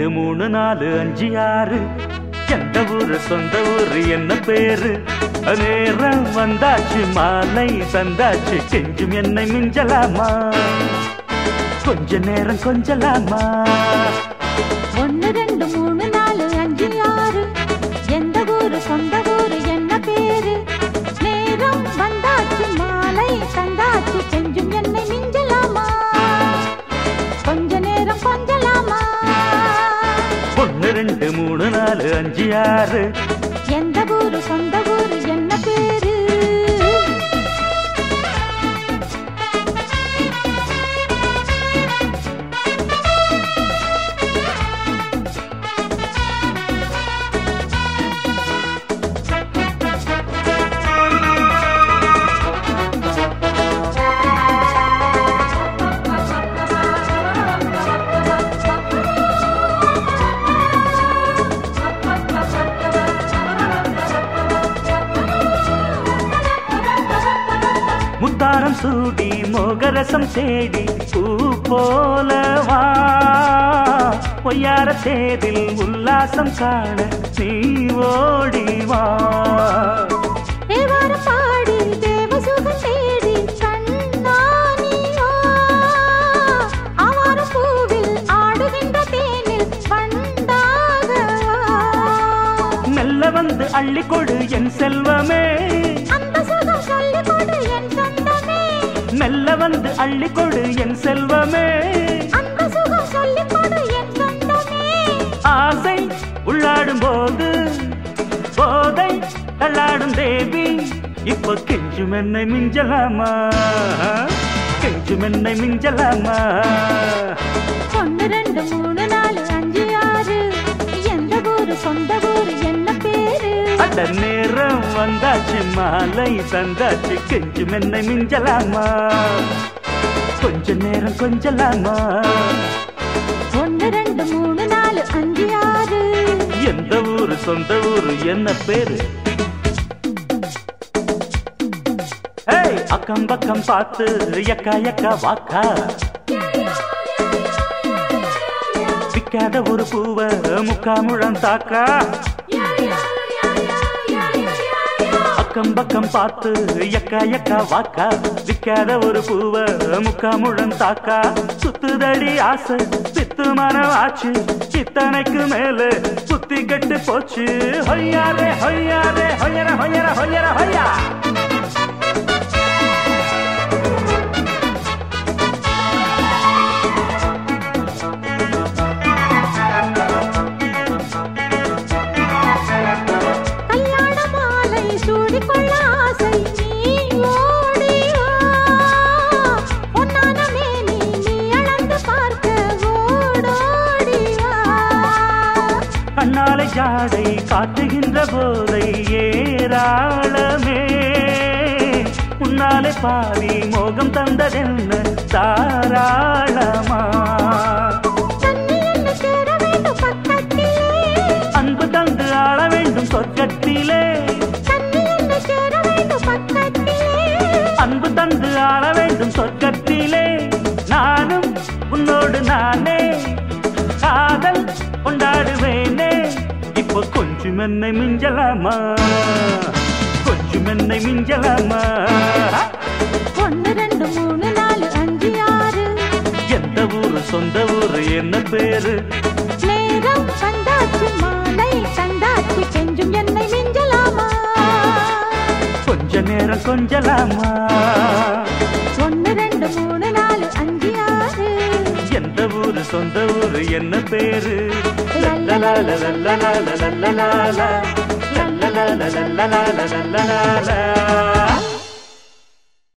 ரெண்டு மூணு நாலு அஞ்சு ஆறு எந்த ஊரு சொந்த ஊரு என்ன பேரு நேரம் வந்தாச்சு மாலை தந்தாச்சு கெஞ்சும் என்னை மிஞ்சலாமா கொஞ்ச நேரம் கொஞ்சலாமா ஒன்னு ரெண்டு மூணு நாலு அஞ்சு ஆறு எந்த ஊரு சொந்த ஊரு என்ன பேரு நேரம் வந்தாச்சு மாலை தந்தாச்சு செஞ்சும் என்னை மிஞ்சலாமா கொஞ்ச நேரம் கொஞ்சலாமா ஒன்னு ரெண்டு மூணு நாலு அஞ்சு ஆறு எந்த ஊரு சொந்த ஊரு என்ன பேரு முத்தாரம் சூடி மோகரசம் தேடி பூ போலவா பொய்யார தேரில் உல்லாசம் காண நீ ஓடிவா தேவாரம் பாடி தேவசுகம் தேடி கண்ணானியோ ஆவாரம் பூவில் ஆடுகின்ற தேனில் பண்டாகவா மெல்ல வந்து அள்ளி கொடு என் செல்வமே அந்த சுகம் சொல்லிக் கொடு என் சொந்தமே மெல்ல வந்து அள்ளி கொடு என் செல்வமே அந்த சுகம் சொல்லிக் கொடு என் சொந்தமே ஆசை உள்ளாடும் போது போதை தள்ளாடும் தேவி இப்போ கெஞ்சும் என்னை மிஞ்சலாமா கெஞ்சும் என்னை மிஞ்சலாமா ஒன்னு ரெண்டு மூணு நாலு அஞ்சு ஆறு எந்த ஊரு சொந்த ஊரு என்ன பேரு அட நேரம் வந்தாச்சு மாலை தந்தாச்சு கெஞ்சும் என்னை மிஞ்சலாமா கொஞ்ச நேரம் கொஞ்சலாமா ஒன்னு ரெண்டு மூணு நாலு அஞ்சு ஆறு எந்த ஊரு சொந்த ஊரு என்ன பேரு ஏய் அக்கம் பக்கம் பார்த்து எக்கா எக்கா வாக்கா விக்காத ஒரு பூவ முக்கா முழம் தாக்கா அக்கம் பக்கம் பார்த்து எக்கா எக்கா வாக்கா விக்காத ஒரு பூவ முக்கா முழம் தாக்கா சுத்துதடி ஆசை சித்து மனம் ஆச்சு இத்தனைக்கு மேல புத்தி கெட்டு போச்சு ஹொய்யாரே ஹொய்யாரே ஹொய்யர ஹொய்யர ஹொய்யர ஹொய்யா கல்யாண மாலை சூடிக்கொள்ள ஆசை நீ ஓடி வா பொன்னான மேனி நீ அளந்து பார்க்க ஓடோடி வா கண்ணாலை ஜாடை காட்டுகின்ற போதை ஏராளமே உன்னாலே பாவி மோகம் தந்ததென்ன தாராளமா தண்ணி என்ன சேர வேண்டும் பக்கத்திலே அன்பு தந்து ஆள வேண்டும் சொர்க்கத்திலே தண்ணி என்ன சேர வேண்டும் பக்கத்திலே அன்பு தந்து ஆள வேண்டும் சொர்க்கத்திலே நானும் உன்னோடு நானே காதல் கொண்டாடுவேனே இப்போ கொஞ்சம் என்னை மிஞ்சலாமா கொஞ்சம் என்னை மிஞ்சலாமா ஒன்னு ரெண்டு மூணு நாலு அஞ்சு ஆறு எந்த ஊரு சொந்த ஊரு என்ன பேரு நேரம் வந்தாச்சு மாலை தந்தாச்சு கெஞ்சும் என்னை மிஞ்சலாமா கொஞ்ச நேரம் கொஞ்சலாமா ஒன்னு ரெண்டு மூணு நாலு அஞ்சு ஆறு எந்த ஊரு சொந்த ஊரு என்ன பேரு லல்லலால லல்லலால லல்லலால லல்லலால லல்லலால லல்லலால